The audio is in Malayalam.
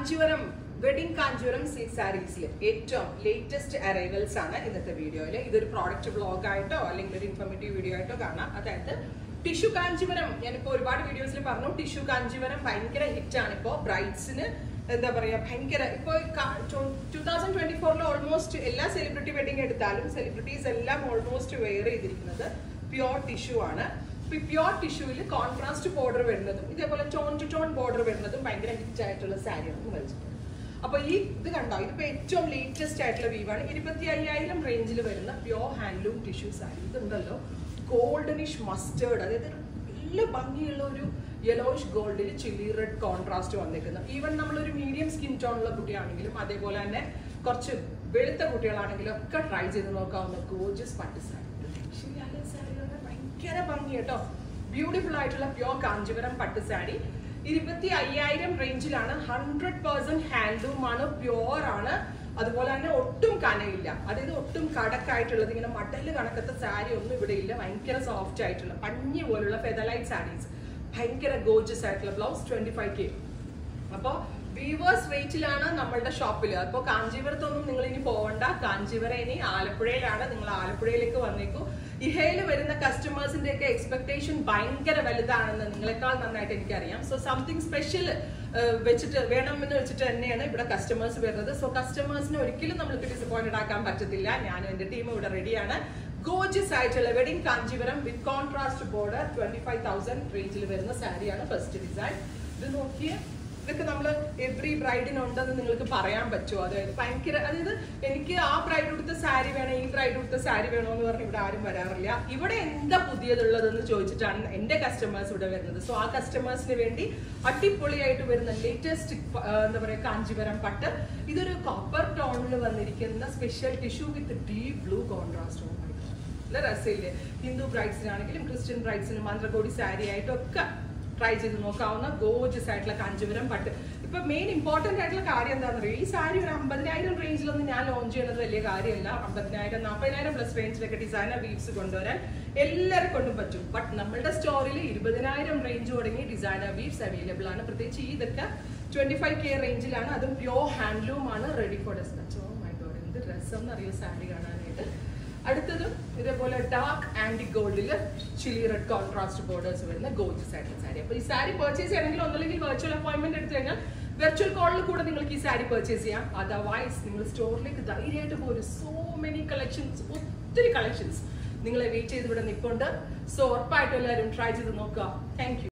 കാഞ്ചീവരം വെഡിങ് കാഞ്ചീവരം സിൽക്ക് സാരീസിൽ ഏറ്റവും ലേറ്റസ്റ്റ് അറൈവൽസ് ആണ് ഇന്നത്തെ വീഡിയോയിൽ ഇതൊരു പ്രോഡക്റ്റ് ബ്ലോഗ് ആയിട്ടോ അല്ലെങ്കിൽ ഒരു ഇൻഫോർമേറ്റീവ് വീഡിയോ ആയിട്ടോ കാണാം അതായത് ടിഷ്യൂ കാഞ്ചീവരം ഞാനിപ്പോ ഒരുപാട് വീഡിയോസിൽ പറഞ്ഞു ടിഷ്യൂ കാഞ്ചീവരം ഭയങ്കര ഹിറ്റ് ആണ് ഇപ്പോ ബ്രൈഡ്സിന് എന്താ പറയാ ഭയങ്കര ഇപ്പൊ ടൂ തൗസൻഡ് ട്വന്റി ഫോറിൽ ഓൾമോസ്റ്റ് എല്ലാ സെലിബ്രിറ്റി വെഡിങ് എടുത്താലും സെലിബ്രിറ്റീസ് എല്ലാം ഓൾമോസ്റ്റ് വെയർ ചെയ്തിരിക്കുന്നത് പ്യോർ ടിഷ്യൂ ആണ് ഇപ്പൊ പ്യോർ ടിഷ്യൂവിൽ കോൺട്രാസ്റ്റ് ബോർഡർ വരുന്നതും ഇതേപോലെ ടോൺ ടു ടോൺ ബോർഡർ വരുന്നതും ഭയങ്കര ഹിറ്റ് ആയിട്ടുള്ള സാരിയാണ് വലിച്ചിട്ടുണ്ട് അപ്പൊ ഈ ഇത് കണ്ടോ ഇതിപ്പോ ഏറ്റവും ലേറ്റസ്റ്റ് ആയിട്ടുള്ള വീവാണ് ഇരുപത്തി അയ്യായിരം റേഞ്ചിൽ വരുന്ന പ്യോർ ഹാൻഡ്ലൂം ടിഷ്യൂ സാരി ഇതുണ്ടല്ലോ ഗോൾഡനിഷ് മസ്റ്റേർഡ് അതായത് നല്ല ഭംഗിയുള്ള ഒരു യെലോയിഷ് ഗോൾഡിൽ ചില്ലി റെഡ് കോൺട്രാസ്റ്റ് വന്നിരിക്കുന്നത് ഈവൻ നമ്മളൊരു മീഡിയം സ്കിൻ ടോൺ ഉള്ള കുട്ടിയാണെങ്കിലും അതേപോലെ തന്നെ കുറച്ച് വെളുത്ത കുട്ടികളാണെങ്കിലും ഒക്കെ ട്രൈ ചെയ്ത് നോക്കാവുന്ന ഗോജസ് പട്ട് സാരി ശരിയാണ് സാരികളുടെ ഭയങ്കര ഭംഗി കേട്ടോ ബ്യൂട്ടിഫുൾ ആയിട്ടുള്ള പ്യോർ കാഞ്ചീപുരം പട്ട് സാരി ഇരുപത്തി അയ്യായിരം റേഞ്ചിലാണ് ഹൺഡ്രഡ് പെർസെന്റ് ഹാൻഡ്ലൂം ആണ് പ്യോർ ആണ് അതുപോലെ തന്നെ ഒട്ടും കനയില്ല അതായത് ഒട്ടും കടക്കായിട്ടുള്ളത് ഇങ്ങനെ മടല് കണക്കത്തെ സാരി ഒന്നും ഇവിടെ ഇല്ല ഭയങ്കര സോഫ്റ്റ് ആയിട്ടുള്ള പഞ്ഞി പോലുള്ള ഫെദലൈറ്റ് സാരീസ് ഭയങ്കര ഗോജസ് ആയിട്ടുള്ള ബ്ലൗസ് ട്വന്റി ഫൈവ് കെ അപ്പോൾ വീവേഴ്സ് റേറ്റിലാണ് നമ്മളുടെ ഷോപ്പിൽ അപ്പോൾ കാഞ്ചീപുരത്തൊന്നും നിങ്ങൾ ഇനി പോവണ്ട കാഞ്ചീപുരം ഇനി ആലപ്പുഴയിലാണ് നിങ്ങൾ ആലപ്പുഴയിലേക്ക് വന്നേക്കൂ ഇഹയിൽ വരുന്ന കസ്റ്റമേഴ്സിന്റെ ഒക്കെ എക്സ്പെക്ടേഷൻ ഭയങ്കര വലുതാണെന്ന് നിങ്ങളെക്കാൾ നന്നായിട്ട് എനിക്കറിയാം സോ സംതിങ് സ്പെഷ്യൽ വെച്ചിട്ട് വേണമെന്ന് വെച്ചിട്ട് തന്നെയാണ് ഇവിടെ കസ്റ്റമേഴ്സ് വരുന്നത് സോ കസ്റ്റമേഴ്സിനെ ഒരിക്കലും നമ്മൾക്ക് ഡിസപ്പോയിന്റഡ് ആക്കാൻ പറ്റത്തില്ല ഞാൻ എന്റെ ടീം ഇവിടെ റെഡിയാണ് ഗോജസ് ആയിട്ടുള്ള wedding Kanchipuram with contrast border twenty five thousand റേഞ്ചിൽ വരുന്ന സാരിയാണ് ഫസ്റ്റ് ഡിസൈൻ ഇത് നോക്കിയേ ഇതൊക്കെ നമ്മൾ എവറി ബ്രൈഡിനുണ്ടെന്ന് നിങ്ങൾക്ക് പറയാൻ പറ്റുമോ അതായത് ഭയങ്കര അതായത് എനിക്ക് ആ ബ്രൈഡ് കൊടുത്ത സാരി വേണം ഈ ബ്രൈഡ് കൊടുത്ത സാരി വേണോ എന്ന് പറഞ്ഞ് ഇവിടെ ആരും വരാറില്ല ഇവിടെ എന്താ പുതിയതുള്ളതെന്ന് ചോദിച്ചിട്ടാണ് എന്റെ കസ്റ്റമേഴ്സ് ഇവിടെ വരുന്നത് സോ ആ കസ്റ്റമേഴ്സിന് വേണ്ടി അടിപൊളിയായിട്ട് വരുന്ന ലേറ്റസ്റ്റ് എന്താ പറയുക കാഞ്ചീപുരം പട്ട് ഇതൊരു കോപ്പർ ടോണിൽ വന്നിരിക്കുന്ന special tissue with deep blue contrast നല്ല രസമില്ലേ ഹിന്ദു ബ്രൈഡ്സിനാണെങ്കിലും ക്രിസ്ത്യൻ ബ്രൈഡ്സിനും മന്ത്രകോടി സാരി ആയിട്ടൊക്കെ ട്രൈ ചെയ്ത് നോക്കാവുന്ന ഗോജസ് ആയിട്ടുള്ള കാഞ്ചീപുരം പട്ട് ഇപ്പൊ മെയിൻ ഇമ്പോർട്ടന്റ് ആയിട്ടുള്ള കാര്യം എന്താണെന്ന് അറിയോ ഈ സാരി ഒരു അമ്പതിനായിരം റേഞ്ചിലൊന്നും ഞാൻ ലോഞ്ച് ചെയ്യുന്നത് വലിയ കാര്യമല്ല അമ്പതിനായിരം നാൽപ്പതിനായിരം പ്ലസ് റേഞ്ചിലൊക്കെ ഡിസൈനർ വീവ്സ് കൊണ്ടുവരാൻ എല്ലാവരും കൊണ്ടും പറ്റും ബട്ട് നമ്മളുടെ സ്റ്റോറിൽ ഇരുപതിനായിരം റേഞ്ച് തുടങ്ങി ഡിസൈനർ വീവ്സ് അവൈലബിൾ ആണ് പ്രത്യേകിച്ച് ഈ ഇതൊക്കെ ട്വന്റി ഫൈവ് കെ റേഞ്ചിലാണ് അതും പ്യോർ ഹാൻഡ്ലൂം ആണ് ready for despatch oh my god എന്ത് രസം എന്നറിയോ സാരി കാണാനായിട്ട് അടുത്തതും ഇതേപോലെ ഡാർക്ക് ആൻറ്റി ഗോൾഡിൽ ചില്ലി റെഡ് കോൺട്രാസ്റ്റ് ബോർഡേഴ്സ് വരുന്ന ഗോജസ് ആയിട്ടുള്ള സാരി അപ്പോൾ ഈ സാരി പർച്ചേസ് ചെയ്യണമെങ്കിൽ ഒന്നല്ലെങ്കിൽ വെർച്വൽ അപ്പോയിന്റ്മെന്റ് എടുത്തു കഴിഞ്ഞാൽ വെർച്വൽ കോളിൽ കൂടെ നിങ്ങൾക്ക് ഈ സാരി പർച്ചേസ് ചെയ്യാം അതർവൈസ് നിങ്ങൾ സ്റ്റോറിലേക്ക് ധൈര്യമായിട്ട് പോരും സോ മെനി കളക്ഷൻസ് ഒത്തിരി കളക്ഷൻസ് നിങ്ങളെ വെയിറ്റ് ചെയ്ത് ഇവിടെ നിൽപ്പുണ്ട് സോ ഉറപ്പായിട്ടും എല്ലാവരും ട്രൈ ചെയ്ത് നോക്കുക താങ്ക്